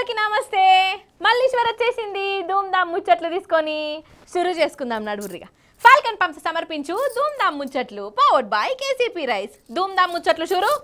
అందరికి నమస్తే మల్లీశ్వర్ వచ్చేసింది ధూమ్ ధామ్ ముచ్చట్లు తీసుకొని షురు చేసుకుందాం నడువురిగా ఫాల్కన్ పంప్స్ సమర్పించు ధూమ్ ధామ్ ముచ్చట్లు పవర్డ్ బై కేసీపీ రైస్ ధూమ్ ధామ్ ముచ్చట్లు షురు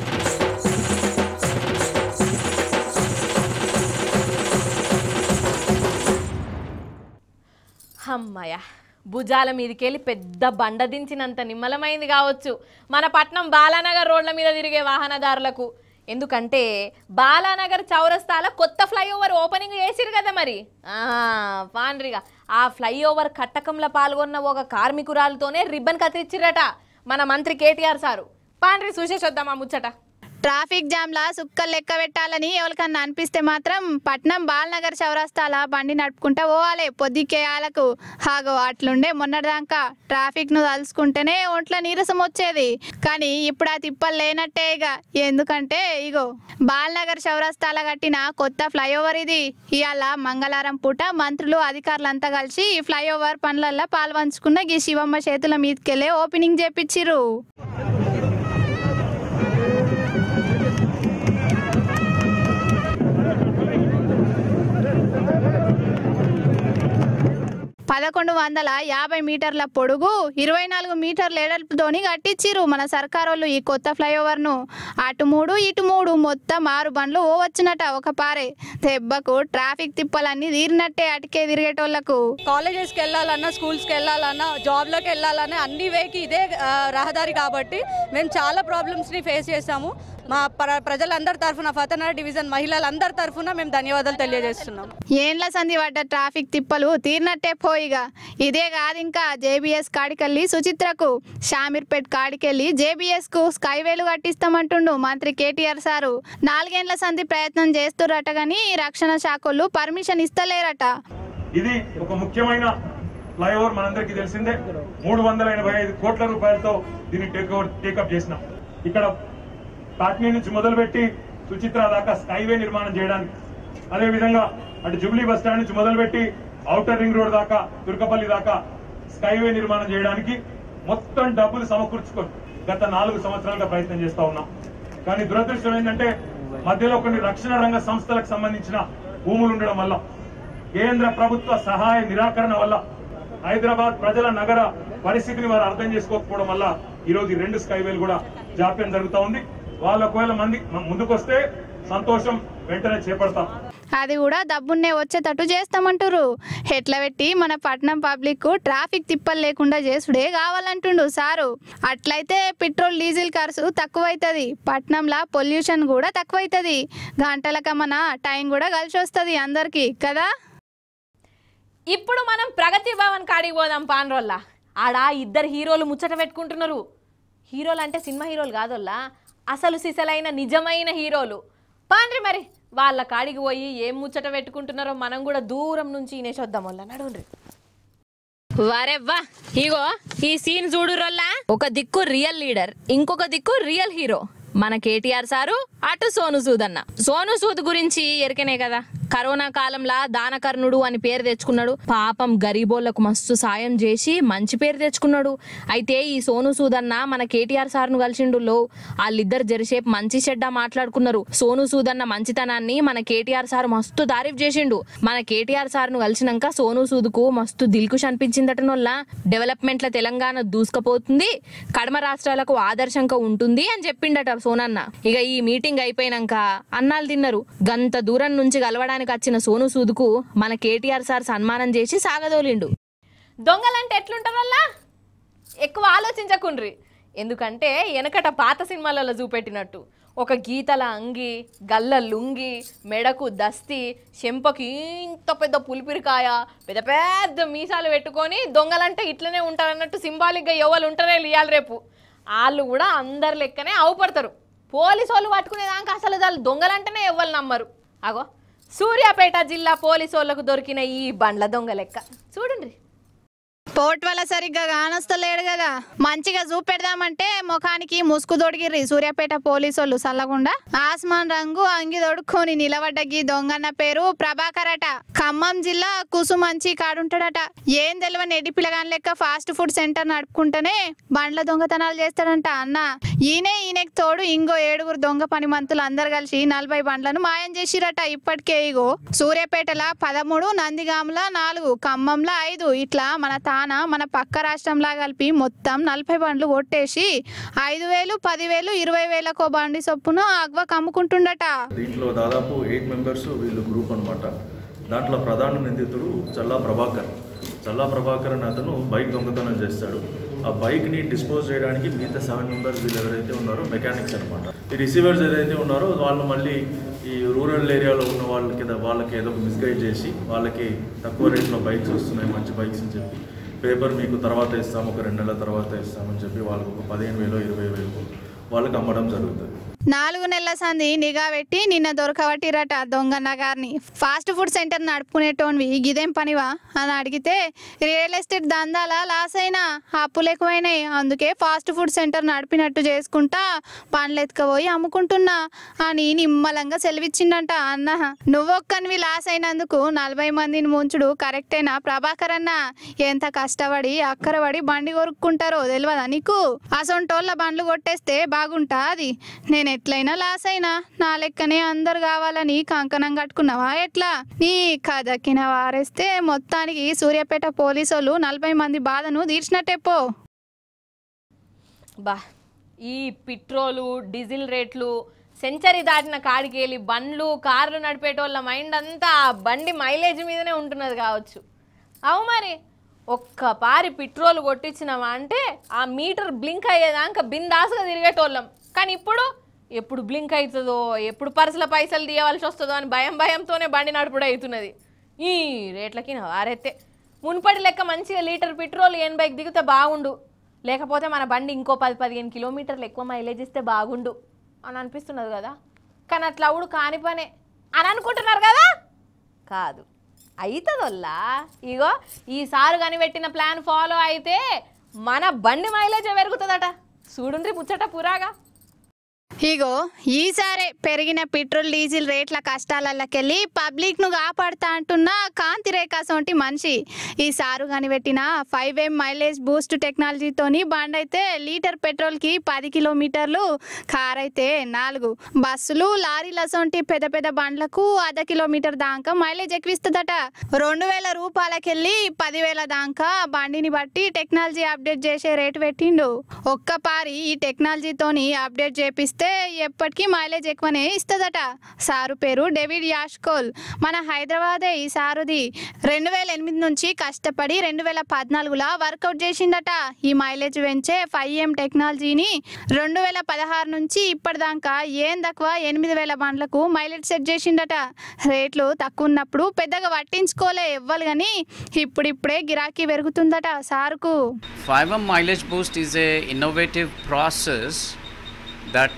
అమ్మయ్య భుజాల మీదకెళ్ళి పెద్ద బండ దించినంత నిమ్మలమైంది కావచ్చు మన పట్నం బాలానగర్ రోడ్ల మీద తిరిగే వాహనదారులకు ఎందుకంటే బాలానగర్ చౌరస్తాల కొత్త ఫ్లైఓవర్ ఓపెనింగ్ చేసిరు కదా మరి ఆ, పాండ్రిగా ఆ ఫ్లైఓవర్ కట్టకంలో పాల్గొన్న ఒక కార్మికురాలతోనే రిబ్బన్ కత్తిరిచ్చిరట మన మంత్రి కేటీఆర్ సారు పాండ్రి చూసేసొద్దాం ఆ ముచ్చట ట్రాఫిక్ జామ్ లా సుక్కలు లెక్క పెట్టాలని ఎవరికన్నా అనిపిస్తే మాత్రం పట్నం బాలనగర్ చౌరస్తాల బండి నడుపుకుంటా పోవాలి పొద్దుకేయాలకు హాగో అట్లుండే మొన్నటిదాకా ట్రాఫిక్ ను తలుసుకుంటేనే ఒంట్లో నీరసం వచ్చేది కానీ ఇప్పుడు ఆ తిప్పలు లేనట్టే ఇక ఎందుకంటే ఇగో బాలనగర్ చౌరస్తాల కట్టిన కొత్త ఫ్లైఓవర్ ఇది ఇవాళ మంగళవారం పూట మంత్రులు అధికారులంతా కలిసి ఈ ఫ్లైఓవర్ పనులల్లో పాల్పంచుకున్న ఈ శివమ్మ చేతుల మీదకెళ్ళే ఓపెనింగ్ చేపించిర్రు పదకొండు వందల యాభై మీటర్ల పొడుగు ఇరవై నాలుగు మీటర్ల ఎడల్పుతోని కట్టించిర్రు మన సర్కారోళ్ళు ఈ కొత్త ఫ్లైఓవర్ ను అటు మూడు ఇటు మూడు మొత్తం ఆరు బండ్లు ఓ వచ్చినట ఒక పారే దెబ్బకు ట్రాఫిక్ తిప్పలన్నీ తీరినట్టే అటుకే తిరిగేటోళ్లకు కాలేజెస్కి వెళ్ళాలన్నా స్కూల్స్కి వెళ్ళాలన్నా జాబ్లోకి వెళ్ళాలన్నా అన్ని వేకి ఇదే ఆ, రహదారి కాబట్టి మేము చాలా ప్రాబ్లమ్స్ని ఫేస్ చేసాము మా ప్ర ప్రజలందరి తరఫున ఫతనగర్ డివిజన్ మహిళలందరి తరఫున మేము ధన్యవాదాలు తెలియజేస్తున్నాం ఏండ్ల సంధి పడ్డ ట్రాఫిక్ తిప్పలు తీరినట్టే పోయిగా ఇదే కాదు ఇంకా జేబీఎస్ కాడికెళ్ళి సుచిత్రకు షామీర్పేట్ కాడికెళ్ళి జేబీఎస్ కు స్కైవేలు కట్టిస్తామంటుండు మంత్రి కేటీఆర్ సారు నాలుగేండ్ల సంధి ప్రయత్నం చేస్తురట గాని రక్షణ శాఖలు పర్మిషన్ ఇస్తలేరట ఇది ఒక ముఖ్యమైన ఫ్లైఓవర్ మనందరికీ తెలిసిందే మూడు వందల ఎనభై ఐదు కోట్ల రూపాయలతో దీన్ని టేక్ ఓవర్ టేకప్ చేసినాం ఇక్కడ కాట్నీ నుంచి మొదలుపెట్టి సుచిత్ర దాకా స్కైవే నిర్మాణం చేయడానికి అదే విధంగా అటు జూబ్లీ బస్ స్టాండ్ నుంచి మొదలుపెట్టి ఔటర్ రింగ్ రోడ్ దాకా తుర్కపల్లి దాకా స్కైవే నిర్మాణం చేయడానికి మొత్తం డబ్బులు సమకూర్చుకొని గత నాలుగు సంవత్సరాలుగా ప్రయత్నం చేస్తా ఉన్నాం కానీ దురదృష్టం ఏంటంటే మధ్యలో కొన్ని రక్షణ రంగ సంస్థలకు సంబంధించిన భూములు ఉండడం వల్ల కేంద్ర ప్రభుత్వ సహాయ నిరాకరణ వల్ల హైదరాబాద్ ప్రజల నగర పరిస్థితిని వారు అర్థం చేసుకోకపోవడం వల్ల ఈ రోజు ఈ రెండు స్కైవేలు కూడా జాప్యం జరుగుతా ఉంది వాళ్ళు ఒకవేళ మంది ముందుకొస్తే సంతోషం వెంటనే చేపడతాం అది కూడా డబ్బున్నే వచ్చేటట్టు చేస్తామంటురు ఎట్లా పెట్టి మన పట్నం పబ్లిక్ కు ట్రాఫిక్ తిప్పలు లేకుండా చేసుడే కావాలంటుండు సారు అట్లయితే పెట్రోల్ డీజిల్ ఖర్చు తక్కువైతుంది పట్నంలో పొల్యూషన్ కూడా తక్కువైతుంది గంటలక మన టైం కూడా కలిసి వస్తుంది అందరికి కదా ఇప్పుడు మనం ప్రగతి భవన్ కాడికి పోదాం పాన్రోల్లా ఆడ ఇద్దరు హీరోలు ముచ్చట పెట్టుకుంటున్నారు హీరోలు అంటే సినిమా హీరోలు కాదోల్లా అసలు సిసలైన నిజమైన హీరోలు పాండ్రి మరి వాళ్ళ కాడికి పోయి ఏం ముచ్చట పెట్టుకుంటున్నారో మనం కూడా దూరం నుంచి ఇనేసొద్దాం వల్ల నడుండ్రి వరెవ్వా ఇగో ఈ సీన్ చూడురల్లా ఒక దిక్కు రియల్ లీడర్ ఇంకొక దిక్కు రియల్ హీరో మన కేటీఆర్ సారు అటు సోను సూద్ అన్న సోను సూద్ గురించి ఎరికనే కదా కరోనా కాలంలా దానకర్ణుడు అని పేరు తెచ్చుకున్నాడు పాపం గరీబోళ్లకు మస్తు సాయం చేసి మంచి పేరు తెచ్చుకున్నాడు అయితే ఈ సోను సూద్ అన్న మన కేటీఆర్ సార్ను కలిసిండు లో వాళ్ళిద్దరు జరిసేపు మంచి చెడ్డ మాట్లాడుకున్నారు సోను సూద్ అన్న మంచితనాన్ని మన కేటీఆర్ సార్ మస్తు తారీఫ్ చేసిండు మన కేటీఆర్ సార్ను కలిసినాక సోను సూద్కు మస్తు దిల్కుష్ అనిపించిందటనొల్ల డెవలప్మెంట్ల తెలంగాణ దూసుకపోతుంది కడమ రాష్ట్రాలకు ఆదర్శంగా ఉంటుంది అని చెప్పిండట సోనన్న ఇక ఈ మీటింగ్ అయిపోయినాక అన్నాలు తిన్నారు గంత దూరం నుంచి కలవడానికి వచ్చిన సోను సూదుకు మన కేటీఆర్ సార్ సన్మానం చేసి సాగదోలిండు దొంగలంటే ఎట్లుంటారల్లా ఎక్కువ ఆలోచించకుండ్రి ఎందుకంటే వెనకట పాత సినిమాలలో చూపెట్టినట్టు ఒక గీతల అంగి గల్ల లుంగి మెడకు దస్తి చెంపకి ఇంత పెద్ద పులిపిరికాయ పెద్ద పెద్ద మీసాలు పెట్టుకొని దొంగలంటే ఇట్లనే ఉంటారన్నట్టు సింబాలిక్గా ఎవరు ఉంటారే ఇయ్యాలి రేపు వాళ్ళు కూడా అందరి లెక్కనే అవుపడతారు పోలీసు వాళ్ళు పట్టుకునేదాకా అసలు వాళ్ళు దొంగలంటేనే ఎవరు నమ్మరు అగో సూర్యాపేట జిల్లా పోలీసు వాళ్ళకు దొరికిన ఈ బండ్ల దొంగ లెక్క చూడండి పోర్ట్ వల్ల సరిగ్గా కానొస్తలేడు కదా కదా మంచిగా చూపెడదామంటే ముఖానికి ముసుగు తొడిగిర్రి సూర్యాపేట పోలీసోళ్ళు సల్లగుండా ఆస్మాన్ రంగు అంగి తొడుక్కొని నిలబడ్డ గీ దొంగన్న పేరు ప్రభాకర్ అట ఖమ్మం జిల్లా కుసుమంచి కాడుంటాడట ఏం తెలియని ఎడ్డి పిల్లగాని లెక్క ఫాస్ట్ ఫుడ్ సెంటర్ నడుపుకుంటేనే బండ్ల దొంగతనాలు చేస్తాడంట అన్న ఈయనే ఈయనకి తోడు ఇంకో ఏడుగురు దొంగ పని మంతులు అందరు కలిసి నలభై బండ్లను మాయం చేసిరట ఇప్పటికే ఇగో సూర్యాపేటల పదమూడు నందిగాముల నాలుగు ఖమ్మంలో ఐదు ఇట్లా మన తాన మన పక్క రాష్ట్రంలా కలిపి మొత్తం నలభై బండ్లు కొట్టేసి ఐదు వేలు పదివేలు ఇరవై వేలకో బండి చొప్పున అగ్వకు అమ్ముకుంటుండట దీంట్లో దాదాపు ఎయిట్ మెంబర్స్ వీళ్ళు గ్రూప్ అనమాట దాంట్లో ప్రధాన నిందితుడు చల్లా ప్రభాకర్ చల్లా ప్రభాకర్ అని అతను బైక్ దొంగతనం చేస్తాడు ఆ బైక్ని డిస్పోజ్ చేయడానికి మిగతా సెవెన్ మెంబర్స్ వీళ్ళు ఎవరైతే ఉన్నారో మెకానిక్స్ అనమాట ఈ రిసీవర్స్ ఏదైతే ఉన్నారో వాళ్ళు మళ్ళీ ఈ రూరల్ ఏరియాలో ఉన్న వాళ్ళకి ఏదో- వాళ్ళకి ఏదో మిస్గైడ్ చేసి వాళ్ళకి తక్కువ రేట్లో బైక్స్ వస్తున్నాయి మంచి బైక్స్ అని చెప్పి పేపర్ మీకు తర్వాత ఇస్తాం ఒక రెండు నెలల తర్వాత ఇస్తామని చెప్పి వాళ్ళకి ఒక పదిహేను వేలు ఇరవై వేలు వాళ్ళకి అమ్మడం జరుగుతుంది నాలుగు నెలల సంది నిఘా పెట్టి నిన్న దొరకబట్టిరట దొంగన్న గారిని ఫాస్ట్ ఫుడ్ సెంటర్ నడుపుకునేటోన్వి గిదేం పనివా అని అడిగితే రియల్ ఎస్టేట్ దందాల లాస్ అయినా అప్పులు ఎక్కువైనాయి అందుకే ఫాస్ట్ ఫుడ్ సెంటర్ నడిపినట్టు చేసుకుంటా పండ్లు ఎత్తుకపోయి అమ్ముకుంటున్నా అని నిమ్మలంగా సెలవిచ్చిండంట అన్న నువ్వొక్కనివి లాస్ అయినందుకు నలభై మందిని ముంచుడు కరెక్టేనా ప్రభాకర్ అన్న ఎంత కష్టపడి అక్కరపడి బండి కొరుక్కుంటారో తెలియదా నీకు అసొంటోళ్ళ బండ్లు కొట్టేస్తే బాగుంటా అది నేను ఎట్లయినా లాస్ అయినా నా లెక్కనే అందరు కావాలని కంకణం కట్టుకున్నావా ఎట్లా నీ కదక్కిన వారేస్తే మొత్తానికి సూర్యాపేట పోలీసులు నలభై మంది బాధను తీర్చినట్టే పో బా ఈ పెట్రోలు డీజిల్ రేట్లు సెంచరీ దాటిన కాడికి వెళ్ళి బండ్లు కార్లు నడిపేటోళ్ళ మైండ్ అంతా ఆ బండి మైలేజ్ మీదనే ఉంటున్నది కావచ్చు అవు మరి ఒక్క పారి పెట్రోల్ కొట్టించినామా అంటే ఆ మీటర్ బ్లింక్ అయ్యేదాకా బిందాసుగా తిరిగేటోళ్ళం కానీ ఇప్పుడు ఎప్పుడు బ్లింక్ అవుతుందో ఎప్పుడు పర్సుల పైసలు తీయవలసి వస్తుందో అని భయం భయంతోనే బండి నడుపుడు అవుతున్నది ఈ రేట్లకి నా వారైతే మునుపటి లెక్క మంచిగా లీటర్ పెట్రోల్ ఎనభైకి దిగితే బాగుండు లేకపోతే మన బండి ఇంకో పది పదిహేను కిలోమీటర్లు ఎక్కువ మైలేజ్ ఇస్తే బాగుండు అని అనిపిస్తున్నది కదా కానీ అట్లా అవుడు కాని పనే అని అనుకుంటున్నారు కదా కాదు అవుతుందల్లా ఇగో ఈసారి కనిపెట్టిన ప్లాన్ ఫాలో అయితే మన బండి మైలేజ్ పెరుగుతుందట చూడుండ్రి ముచ్చట పురాగా ఇగో ఈసారే పెరిగిన పెట్రోల్ డీజిల్ రేట్ల కష్టాలకెళ్ళి పబ్లిక్ ను కాపాడుతా అంటున్న కాంతి రేఖ సొంటి మనిషి ఈ సారు కనిపెట్టిన ఫైవ్ ఎం మైలేజ్ బూస్ట్ టెక్నాలజీతోని బండి అయితే లీటర్ పెట్రోల్ కి పది కిలోమీటర్లు కార్ అయితే నాలుగు బస్సులు లారీల సొంటి పెద్ద పెద్ద బండ్లకు అర్ధ కిలోమీటర్ దాకా మైలేజ్ ఎక్కువిస్తుందట రెండు వేల రూపాయలకెళ్ళి పదివేల దాకా బండిని బట్టి టెక్నాలజీ అప్డేట్ చేసే రేటు పెట్టిండు ఒక్కపారి ఈ టెక్నాలజీతోని అప్డేట్ చేపిస్తే ఎప్పటికీ మైలేజ్ ఎక్కువనే ఇస్తుందట సారు పేరు డేవిడ్ యాష్కోల్ మన హైదరాబాదే ఈ సారుది రెండు వేల ఎనిమిది నుంచి కష్టపడి రెండు వేల పద్నాలుగులో వర్కౌట్ చేసిండట ఈ మైలేజ్ పెంచే ఫైవ్ ఎం టెక్నాలజీని రెండు వేల పదహారు నుంచి ఇప్పటిదాకా ఏం తక్కువ ఎనిమిది వేల బండ్లకు మైలేజ్ సెట్ చేసిండట రేట్లు తక్కువ ఉన్నప్పుడు పెద్దగా పట్టించుకోలే ఎవ్వరు కానీ ఇప్పుడిప్పుడే గిరాకీ పెరుగుతుందట సారుకు 5M mileage boost is a innovative process that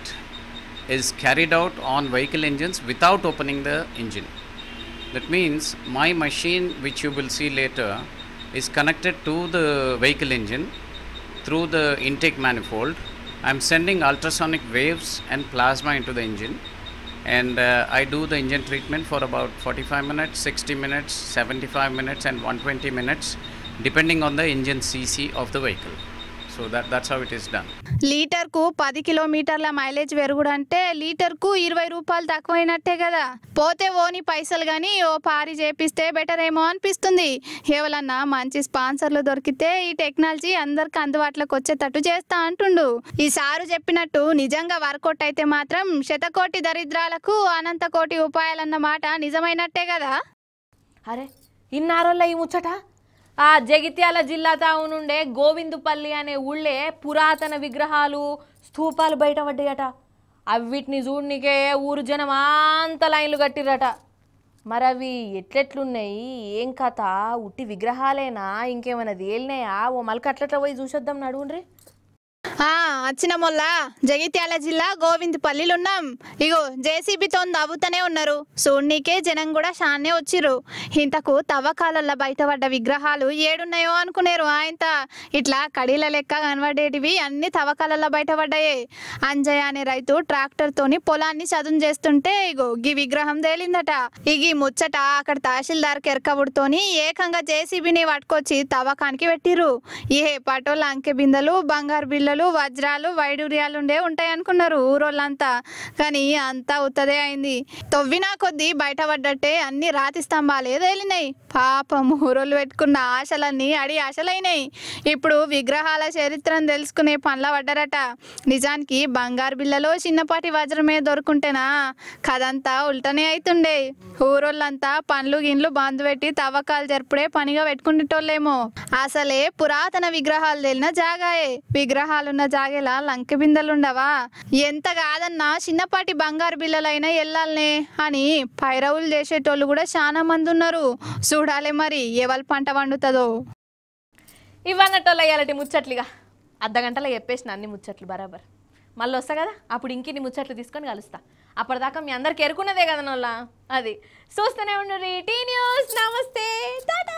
is carried out on vehicle engines without opening the engine. That means my machine, which you will see later, is connected to the vehicle engine through the intake manifold. I'm sending ultrasonic waves and plasma into the engine, and uh, I do the engine treatment for about 45 minutes, 60 minutes, 75 minutes, and 120 minutes, depending on the engine cc of the vehicle. So that, that's how it is done. లీటర్కు పది కిలోమీటర్ల mileage పెరుగుడు అంటే లీటర్కు ఇరవై రూపాయలు తక్కువైనట్టే కదా పోతే ఓని పైసలు కానీ ఓ పారి చేపిస్తే బెటర్ ఏమో అనిపిస్తుంది ఎవరన్నా మంచి స్పాన్సర్లు దొరికితే ఈ టెక్నాలజీ అందరికి అందుబాటులోకి వచ్చేటట్టు చేస్తా అంటుండు ఈ సారు చెప్పినట్టు నిజంగా వర్కౌట్ అయితే మాత్రం శతకోటి దరిద్రాలకు అనంత కోటి ఉపాయాలన్న మాట నిజమైనట్టే కదా అరే ఇన్నారోళ్ళ ఈ ముచ్చట ఆ జగిత్యాల జిల్లా తావునుండే గోవిందుపల్లి అనే ఊళ్ళే పురాతన విగ్రహాలు స్తూపాలు బయటపడ్డాయట అవిటిని చూడనికే ఊరు జనం అంత లైన్లు కట్టిరట మరి అవి ఎట్లెట్లున్నాయి ఏం కథ ఉట్టి విగ్రహాలేనా ఇంకేమైనా తేలినాయా ఓ మళ్ళీ అట్లట్లా పోయి చూసొద్దాం నడువుండ్రి ఆ వచ్చిన మొల్ల జగిత్యాల జిల్లా గోవిందపల్లిలో ఉన్నాం ఇగో జేసీబీతో నవ్వుతూనే ఉన్నారు చూడనీకే జనం కూడా షాన్నే వచ్చిర్రు ఇంతకు తవ్వకాలల్లో బయటపడ్డ విగ్రహాలు ఏడున్నాయో అనుకునేరు ఆయంత ఇట్లా కడీల లెక్క కనబడేటివి అన్ని తవ్వకాలల్లో బయటపడ్డాయి అంజయ్య అనే రైతు ట్రాక్టర్ తోని పొలాన్ని చదును చేస్తుంటే ఇగో గీ విగ్రహం తేలిందట ఇగి ముచ్చట అక్కడ తహసీల్దార్ కెరకబుడుతోని ఏకంగా జేసీబీని పట్టుకొచ్చి తవ్వకానికి పెట్టిర్రు ఏ పటోళ్ళ అంకె బిందెలు బంగారు బిళ్ళలు వజ్రాలు వైడూర్యాలు ఉండే ఉంటాయి అనుకున్నారు ఊరోళ్ళంతా కానీ అంతా ఉత్తదే అయింది తవ్వినా కొద్దీ బయటపడ్డట్టే అన్ని రాతి స్తంభాలే తేలినాయి పాపం ఊరోళ్ళు పెట్టుకున్న ఆశలన్నీ అడి ఆశలైనాయి ఇప్పుడు విగ్రహాల చరిత్రను తెలుసుకునే పనుల పడ్డారట నిజానికి బంగారు బిళ్ళలో చిన్నపాటి వజ్రమే దొరుకుంటేనా కదంతా ఉల్టనే అవుతుండే ఊరోళ్ళంతా పండ్లు గిన్లు బంద్ పెట్టి తవ్వకాలు జరుపుడే పనిగా పెట్టుకునేటోళ్ళేమో అసలే పురాతన విగ్రహాలు తెలిన జాగాయే విగ్రహాలున్న జాగేలా లంకె బిందెలుండవా ఎంత కాదన్నా చిన్నపాటి బంగారు బిల్లలైనా వెళ్ళాలనే అని పైరవులు చేసేటోళ్ళు కూడా చాలా మంది ఉన్నారు చూడాలి మరి ఎవరి పంట వండుతుందో ఇవన్నట్టోళ్ళు అయ్యాలటి ముచ్చట్లుగా అర్ధ గంటలో చెప్పేసిన అన్ని ముచ్చట్లు బరాబర్ మళ్ళీ వస్తా కదా అప్పుడు ఇంకిన్ని ముచ్చట్లు తీసుకొని కలుస్తా అప్పటిదాకా మీ అందరికి ఎరుకున్నదే కదా నోళ్ళ అది చూస్తూనే ఉండు టీ న్యూస్ నమస్తే టాటా